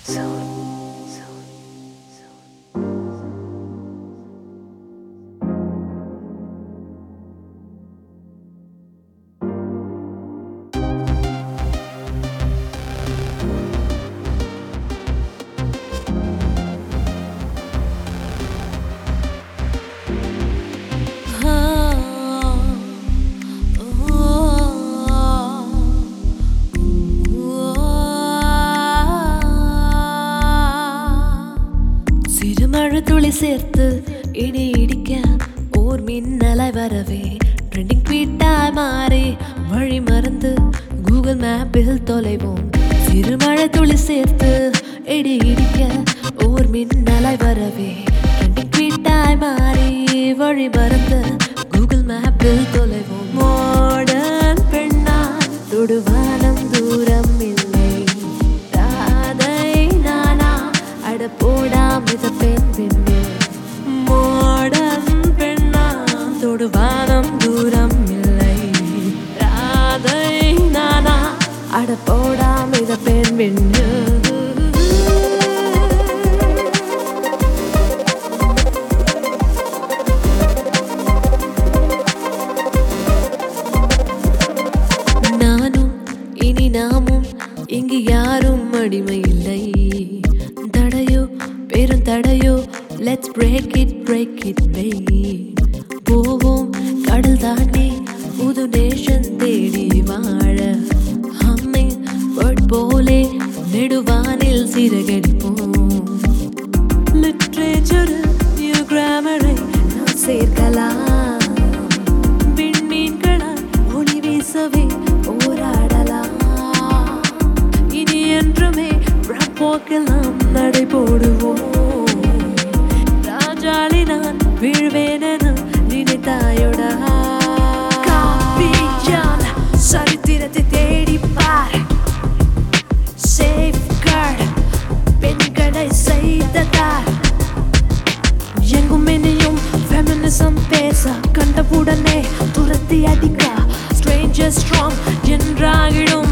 சிறுமழை துளி சேர்த்து இடி இடிக்க ஓர் மின்னலை வரவே ட்ரெண்டிங் ட்வீட்டாய் மாறி வழி மறந்து கூகுள் மேப்பில் தொலைவோம் சிறுமழை துளி சேர்த்து இடி இடிக்க ஓர் மின்னலை வரவே ட்ரெண்டிங் ட்வீட்டாய் மாறி வழி மறந்து கூகுள் மேப்பில் தொலைவோம் மாடர்ன் பெண்ணால் தொடுவானம் தூரம் இல்லை ராதை நானா அட போடா மித பெண் பெண்ணு மாடர்ன் பெண்ணா தொடுவானம் தூரம் இல்லை ராதை நானா அட போடா மித பெண் பெண்ணு நானும் இனி நாமும் இங்கு யாரும் அடிமை இல்லை தடையோ பெரும் தடையோ let's break it break it போவோம் கடல் தாண்டி புது நேஷன் தேடி வாழ ஹம்மிங் பேர்ட் போலே நெடுவானில் சிறகடிப்போம் லிட்ரேச்சர் நியூ கிராமரை நாம் சேர்க்கலாம் விண்மீன்களால் ஒளி வீசவே போராடலாம் இனி என்றுமே போக்கில் நாம் நடை போடுவோம் ராஜாளி நான் வீழ்வேன் என நினைத்தாயோடா காப்பியால் சரித்திரத்தை தேடி பார் சேஃப்கார்டு பெண்களை செய்ததார் எங்கும் இனியும் ஃபெமினிசம் பேச கண்டவுடனே துரத்தி அடிக்க ஸ்ட்ரேஞ்சர் ஸ்ட்ராங் என்றாகிடும்